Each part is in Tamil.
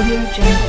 Audio Jungle.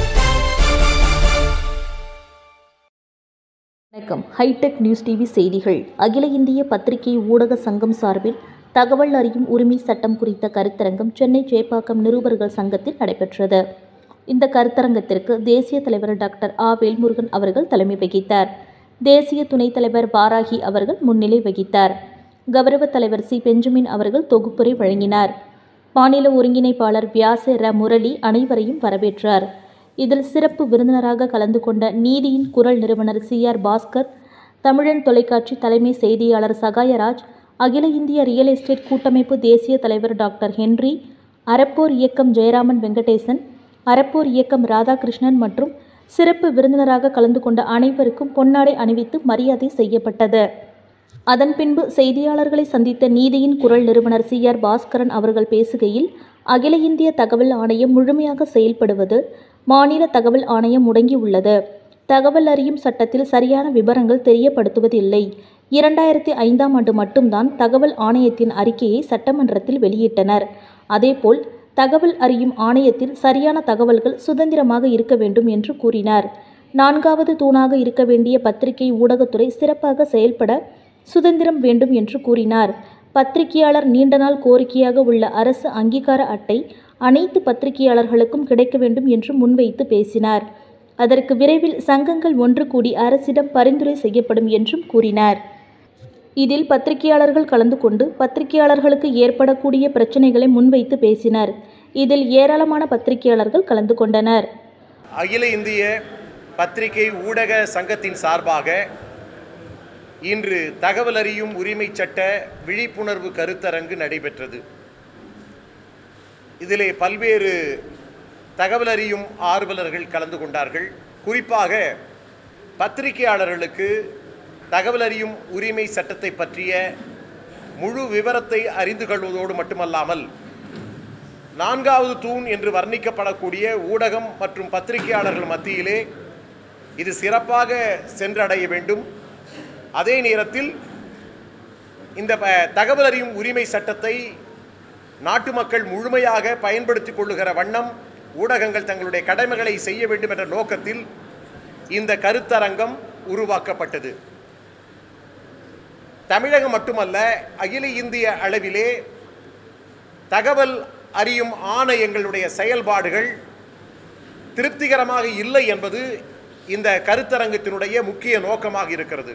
வணக்கம் ஹைடெக் நியூஸ் டிவி செய்திகள் அகில இந்திய பத்திரிகை ஊடக சங்கம் சார்பில் தகவல் அறியும் உரிமை சட்டம் குறித்த கருத்தரங்கம் சென்னை சேப்பாக்கம் நிருபர்கள் சங்கத்தில் நடைபெற்றது இந்த கருத்தரங்கத்திற்கு தேசிய தலைவர் டாக்டர் ஆ வேல்முருகன் அவர்கள் தலைமை வகித்தார் தேசிய துணைத் தலைவர் பாராகி அவர்கள் முன்னிலை வகித்தார் கௌரவ தலைவர் சி பெஞ்சமின் அவர்கள் தொகுப்புரை வழங்கினார் மாநில ஒருங்கிணைப்பாளர் வியாச ர முரளி அனைவரையும் வரவேற்றார் இதில் சிறப்பு விருந்தினராக கலந்து கொண்ட நீதியின் குரல் நிறுவனர் சி ஆர் பாஸ்கர் தமிழன் தொலைக்காட்சி தலைமை செய்தியாளர் சகாயராஜ் அகில இந்திய ரியல் எஸ்டேட் கூட்டமைப்பு தேசிய தலைவர் டாக்டர் ஹென்றி அறப்போர் இயக்கம் ஜெயராமன் வெங்கடேசன் அறப்போர் இயக்கம் ராதாகிருஷ்ணன் மற்றும் சிறப்பு விருந்தினராக கலந்து கொண்ட அனைவருக்கும் பொன்னாடை அணிவித்து மரியாதை செய்யப்பட்டது அதன் பின்பு செய்தியாளர்களை சந்தித்த நீதியின் குரல் நிறுவனர் சி ஆர் பாஸ்கரன் அவர்கள் பேசுகையில் அகில இந்திய தகவல் ஆணையம் முழுமையாக செயல்படுவது மாநில தகவல் ஆணையம் முடங்கியுள்ளது தகவல் அறியும் சட்டத்தில் சரியான விவரங்கள் தெரியப்படுத்துவதில்லை இரண்டாயிரத்தி ஐந்தாம் ஆண்டு மட்டும்தான் தகவல் ஆணையத்தின் அறிக்கையை சட்டமன்றத்தில் வெளியிட்டனர் அதேபோல் தகவல் அறியும் ஆணையத்தில் சரியான தகவல்கள் சுதந்திரமாக இருக்க வேண்டும் என்று கூறினார் நான்காவது தூணாக இருக்க வேண்டிய பத்திரிகை ஊடகத்துறை சிறப்பாக செயல்பட சுதந்திரம் வேண்டும் என்று கூறினார் பத்திரிகையாளர் நீண்ட நாள் கோரிக்கையாக உள்ள அரசு அங்கீகார அட்டை அனைத்து பத்திரிகையாளர்களுக்கும் கிடைக்க வேண்டும் என்று முன்வைத்து பேசினார் அதற்கு விரைவில் சங்கங்கள் ஒன்று கூடி அரசிடம் பரிந்துரை செய்யப்படும் என்றும் கூறினார் இதில் பத்திரிகையாளர்கள் கலந்து கொண்டு பத்திரிகையாளர்களுக்கு ஏற்படக்கூடிய பிரச்சனைகளை முன்வைத்து பேசினார் இதில் ஏராளமான பத்திரிகையாளர்கள் கலந்து கொண்டனர் அகில இந்திய பத்திரிகை ஊடக சங்கத்தின் சார்பாக இன்று தகவல் அறியும் உரிமை சட்ட விழிப்புணர்வு கருத்தரங்கு நடைபெற்றது இதிலே பல்வேறு தகவல் அறியும் ஆர்வலர்கள் கலந்து கொண்டார்கள் குறிப்பாக பத்திரிகையாளர்களுக்கு தகவல் அறியும் உரிமை சட்டத்தை பற்றிய முழு விவரத்தை அறிந்து கொள்வதோடு மட்டுமல்லாமல் நான்காவது தூண் என்று வர்ணிக்கப்படக்கூடிய ஊடகம் மற்றும் பத்திரிகையாளர்கள் மத்தியிலே இது சிறப்பாக சென்றடைய வேண்டும் அதே நேரத்தில் இந்த ப- தகவல் அறியும் உரிமை சட்டத்தை நாட்டு மக்கள் முழுமையாக பயன்படுத்திக் கொள்ளுகிற வண்ணம் ஊடகங்கள் தங்களுடைய கடமைகளை செய்ய வேண்டும் என்ற நோக்கத்தில் இந்த கருத்தரங்கம் உருவாக்கப்பட்டது தமிழகம் மட்டுமல்ல அகில இந்திய அளவிலே தகவல் அறியும் ஆணையங்களுடைய செயல்பாடுகள் திருப்திகரமாக இல்லை என்பது இந்த கருத்தரங்கத்தினுடைய முக்கிய நோக்கமாக இருக்கிறது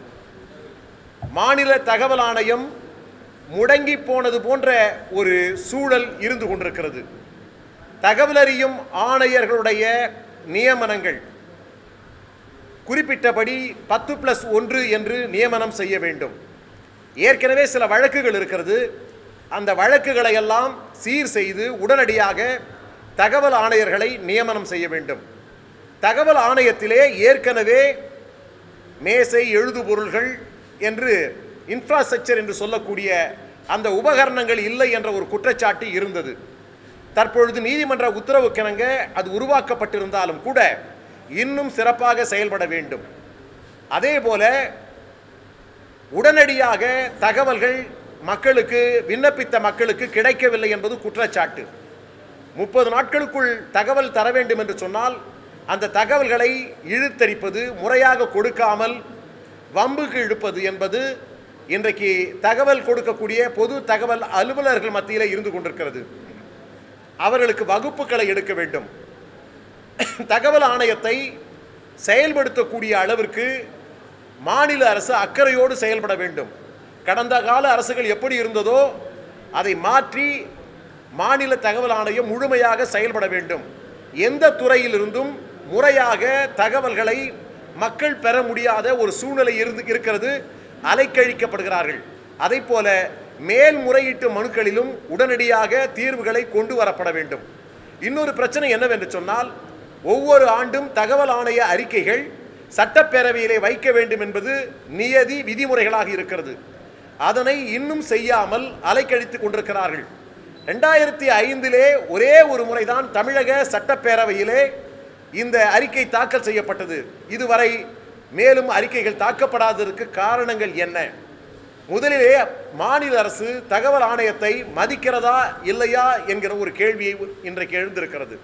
மாநில தகவல் ஆணையம் முடங்கி போனது போன்ற ஒரு சூழல் இருந்து கொண்டிருக்கிறது தகவல் அறியும் ஆணையர்களுடைய நியமனங்கள் குறிப்பிட்டபடி பத்து பிளஸ் ஒன்று என்று நியமனம் செய்ய வேண்டும் ஏற்கனவே சில வழக்குகள் இருக்கிறது அந்த வழக்குகளை எல்லாம் சீர் செய்து உடனடியாக தகவல் ஆணையர்களை நியமனம் செய்ய வேண்டும் தகவல் ஆணையத்திலே ஏற்கனவே மேசை எழுதுபொருள்கள் என்று இன்ஃப்ராஸ்ட்ரக்சர் என்று சொல்லக்கூடிய அந்த உபகரணங்கள் இல்லை என்ற ஒரு குற்றச்சாட்டு இருந்தது தற்பொழுது நீதிமன்ற உத்தரவுக்கிணங்க அது உருவாக்கப்பட்டிருந்தாலும் கூட இன்னும் சிறப்பாக செயல்பட வேண்டும் அதே போல உடனடியாக தகவல்கள் மக்களுக்கு விண்ணப்பித்த மக்களுக்கு கிடைக்கவில்லை என்பது குற்றச்சாட்டு முப்பது நாட்களுக்குள் தகவல் தர வேண்டும் என்று சொன்னால் அந்த தகவல்களை இழுத்தடிப்பது முறையாக கொடுக்காமல் வம்புக்கு இழுப்பது என்பது இன்றைக்கு தகவல் கொடுக்கக்கூடிய பொது தகவல் அலுவலர்கள் மத்தியில் இருந்து கொண்டிருக்கிறது அவர்களுக்கு வகுப்புகளை எடுக்க வேண்டும் தகவல் ஆணையத்தை செயல்படுத்தக்கூடிய அளவிற்கு மாநில அரசு அக்கறையோடு செயல்பட வேண்டும் கடந்த கால அரசுகள் எப்படி இருந்ததோ அதை மாற்றி மாநில தகவல் ஆணையம் முழுமையாக செயல்பட வேண்டும் எந்த துறையிலிருந்தும் முறையாக தகவல்களை மக்கள் பெற முடியாத ஒரு சூழ்நிலை இருந்து இருக்கிறது அலைக்கழிக்கப்படுகிறார்கள் அதை போல மேல்முறையீட்டு மனுக்களிலும் உடனடியாக தீர்வுகளை கொண்டு வரப்பட வேண்டும் இன்னொரு பிரச்சனை என்னவென்று சொன்னால் ஒவ்வொரு ஆண்டும் தகவல் ஆணைய அறிக்கைகள் சட்டப்பேரவையிலே வைக்க வேண்டும் என்பது நியதி விதிமுறைகளாக இருக்கிறது அதனை இன்னும் செய்யாமல் அலைக்கழித்துக் கொண்டிருக்கிறார்கள் ரெண்டாயிரத்தி ஐந்திலே ஒரே ஒரு முறைதான் தமிழக சட்டப்பேரவையிலே இந்த அறிக்கை தாக்கல் செய்யப்பட்டது இதுவரை மேலும் அறிக்கைகள் தாக்கப்படாததற்கு காரணங்கள் என்ன முதலிலே மாநில அரசு தகவல் ஆணையத்தை மதிக்கிறதா இல்லையா என்கிற ஒரு கேள்வியை இன்றைக்கு எழுந்திருக்கிறது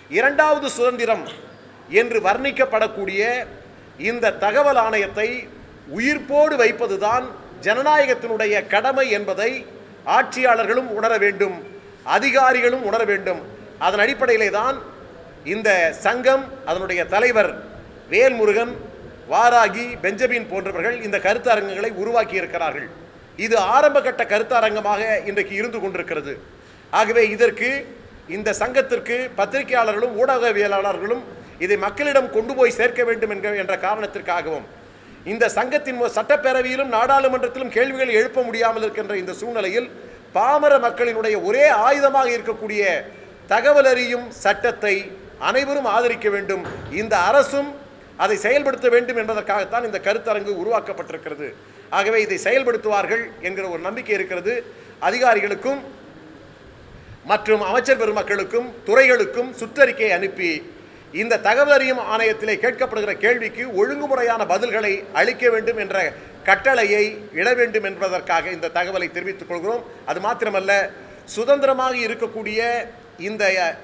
இரண்டாவது சுதந்திரம் என்று வர்ணிக்கப்படக்கூடிய இந்த தகவல் ஆணையத்தை உயிர்ப்போடு வைப்பதுதான் ஜனநாயகத்தினுடைய கடமை என்பதை ஆட்சியாளர்களும் உணர வேண்டும் அதிகாரிகளும் உணர வேண்டும் அதன் அடிப்படையிலே தான் இந்த சங்கம் அதனுடைய தலைவர் வேல்முருகன் வாராகி பெஞ்சமின் போன்றவர்கள் இந்த கருத்தரங்குகளை உருவாக்கி இருக்கிறார்கள் இது ஆரம்ப கட்ட கருத்தரங்கமாக இன்றைக்கு இருந்து கொண்டிருக்கிறது ஆகவே இதற்கு இந்த சங்கத்திற்கு பத்திரிகையாளர்களும் ஊடகவியலாளர்களும் இதை மக்களிடம் கொண்டு போய் சேர்க்க வேண்டும் என்க என்ற காரணத்திற்காகவும் இந்த சங்கத்தின் மு- சட்டப்பேரவையிலும் நாடாளுமன்றத்திலும் கேள்விகள் எழுப்ப முடியாமல் இருக்கின்ற இந்த சூழ்நிலையில் பாமர மக்களினுடைய ஒரே ஆயுதமாக இருக்கக்கூடிய தகவல் அறியும் சட்டத்தை அனைவரும் ஆதரிக்க வேண்டும் இந்த அரசும் அதை செயல்படுத்த வேண்டும் என்பதற்காகத்தான் இந்த கருத்தரங்கு உருவாக்கப்பட்டிருக்கிறது ஆகவே இதை செயல்படுத்துவார்கள் என்கிற ஒரு நம்பிக்கை இருக்கிறது அதிகாரிகளுக்கும் மற்றும் அமைச்சர் பெருமக்களுக்கும் துறைகளுக்கும் சுற்றறிக்கை அனுப்பி இந்த தகவல் அறியும் ஆணையத்திலே கேட்கப்படுகிற கேள்விக்கு ஒழுங்குமுறையான பதில்களை அளிக்க வேண்டும் என்ற கட்டளையை இட வேண்டும் என்பதற்காக இந்த தகவலை தெரிவித்துக் கொள்கிறோம் அது மாத்திரமல்ல சுதந்திரமாக இருக்கக்கூடிய இந்த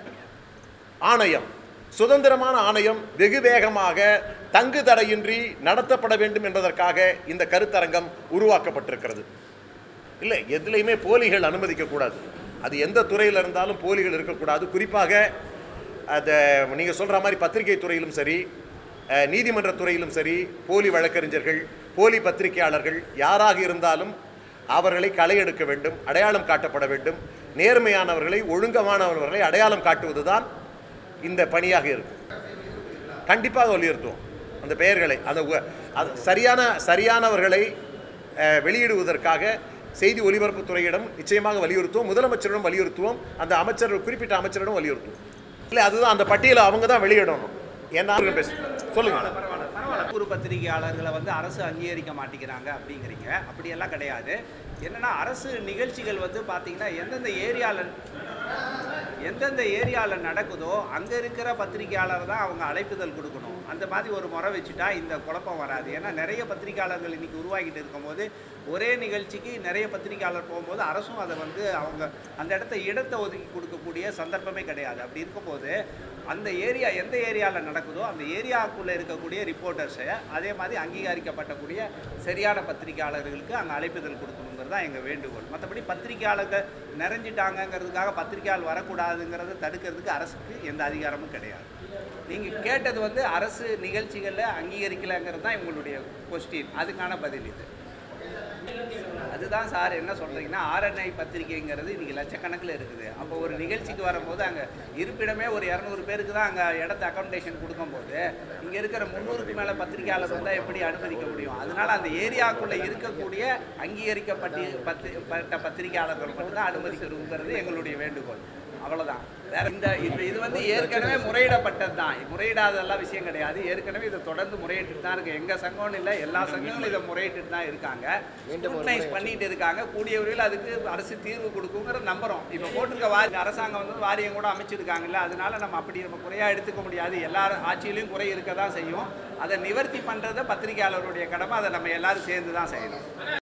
ஆணையம் சுதந்திரமான ஆணையம் வெகு வேகமாக தங்கு தடையின்றி நடத்தப்பட வேண்டும் என்பதற்காக இந்த கருத்தரங்கம் உருவாக்கப்பட்டிருக்கிறது இல்லை எதுலையுமே போலிகள் அனுமதிக்கக்கூடாது அது எந்த துறையில் இருந்தாலும் போலிகள் இருக்கக்கூடாது குறிப்பாக அதை நீங்கள் சொல்கிற மாதிரி பத்திரிகை துறையிலும் சரி அஹ், நீதிமன்ற துறையிலும் சரி போலி வழக்கறிஞர்கள் போலி பத்திரிகையாளர்கள் யாராக இருந்தாலும் அவர்களை களை எடுக்க வேண்டும் அடையாளம் காட்டப்பட வேண்டும் நேர்மையானவர்களை ஒழுங்கமானவர்களை அடையாளம் காட்டுவதுதான் இந்த பணியாக இருக்கும் கண்டிப்பாக வலியுறுத்துவோம் அந்த பெயர்களை அந்த உ- அது சரியான சரியானவர்களை அஹ், வெளியிடுவதற்காக செய்தி ஒலிபரப்புத் துறையிடம் நிச்சயமாக வலியுறுத்துவோம் முதலமைச்சரிடம் வலியுறுத்துவோம் அந்த அமைச்சர் குறிப்பிட்ட அமைச்சரிடம் வலியுறுத்துவோம் இல்லை அதுதான் அந்த பட்டியலை அவங்க தான் வெளியிடணும் ஏன்னா பேசு சொல்லுங்க ஒரு பத்திரிகையாளர்களை வந்து அரசு அங்கீகரிக்க மாட்டேங்கிறாங்க அப்படிங்கிறீங்க அப்படியெல்லாம் கிடையாது என்னன்னா அரசு நிகழ்ச்சிகள் வந்து பார்த்தீங்கன்னா எந்தெந்த ஏரியாவில் எந்தெந்த ஏரியாவில் நடக்குதோ அங்கே இருக்கிற பத்திரிகையாளர் தான் அவங்க அழைப்புதல் கொடுக்கணும் அந்த மாதிரி ஒரு முறை வச்சுட்டா இந்த குழப்பம் வராது ஏன்னா நிறைய பத்திரிகையாளர்கள் இன்னைக்கு உருவாகிட்டு இருக்கும்போது ஒரே நிகழ்ச்சிக்கு நிறைய பத்திரிகையாளர் போகும்போது அரசும் அதை வந்து அவங்க அந்த இடத்த இடத்தை ஒதுக்கி கொடுக்கக்கூடிய சந்தர்ப்பமே கிடையாது அப்படி இருக்கும்போது அந்த ஏரியா எந்த ஏரியாவில் நடக்குதோ அந்த ஏரியாவுக்குள்ளே இருக்கக்கூடிய ரிப்போர்ட்டர்ஸை அதே மாதிரி அங்கீகரிக்கப்பட்டக்கூடிய சரியான பத்திரிகையாளர்களுக்கு அங்கே அழைப்புதல் கொடுக்கணுங்கிறது தான் எங்கள் வேண்டுகோள் மற்றபடி பத்திரிகையாளர்கள் நிறைஞ்சிட்டாங்கங்கிறதுக்காக பத்திரிகையாளர் வரக்கூடாதுங்கிறத தடுக்கிறதுக்கு அரசுக்கு எந்த அதிகாரமும் கிடையாது நீங்கள் கேட்டது வந்து அரசு நிகழ்ச்சிகளில் அங்கீகரிக்கலைங்கிறது தான் இவங்களுடைய கொஸ்டின் அதுக்கான பதில் இது அதுதான் சார் என்ன சொல்கிறீங்கன்னா ஆர்என்ஐ பத்திரிகைங்கிறது இன்றைக்கி லட்சக்கணக்கில் இருக்குது அப்போ ஒரு நிகழ்ச்சிக்கு வரும்போது அங்கே இருப்பிடமே ஒரு இரநூறு பேருக்கு தான் அங்கே இடத்த அக்காமடேஷன் கொடுக்கும்போது இங்கே இருக்கிற முந்நூறுக்கு மேலே பத்திரிகையாளர் வந்தால் எப்படி அனுமதிக்க முடியும் அதனால அந்த ஏரியாக்குள்ளே இருக்கக்கூடிய அங்கீகரிக்கப்பட்டு பத்தி பட்ட பத்திரிகையாளர்கள் மட்டும்தான் அனுமதிக்கணுங்கிறது எங்களுடைய வேண்டுகோள் அவ்வளவுதான் வேற இந்த இது இது வந்து ஏற்கனவே முறையிடப்பட்டது தான் முறையிடாதெல்லாம் விஷயம் கிடையாது ஏற்கனவே இதை தொடர்ந்து முறையிட்டு தான் இருக்கு எங்க சங்கம்னு இல்லை எல்லா சங்கங்களும் இதை முறையிட்டு தான் இருக்காங்க ஸ்க்ரூட்டனைஸ் பண்ணிட்டு இருக்காங்க கூடிய விரைவில் அதுக்கு அரசு தீர்வு கொடுக்குங்கிற நம்புறோம் இப்போ போட்டிருக்க வாரி அரசாங்கம் வந்து வாரியம் கூட அமைச்சிருக்காங்கல்ல அதனால நம்ம அப்படி நம்ம குறையா எடுத்துக்க முடியாது எல்லா ஆட்சியிலையும் குறை இருக்க தான் செய்யும் அதை நிவர்த்தி பண்றது பத்திரிகையாளருடைய கடமை அதை நம்ம எல்லாரும் சேர்ந்து தான் செய்யணும்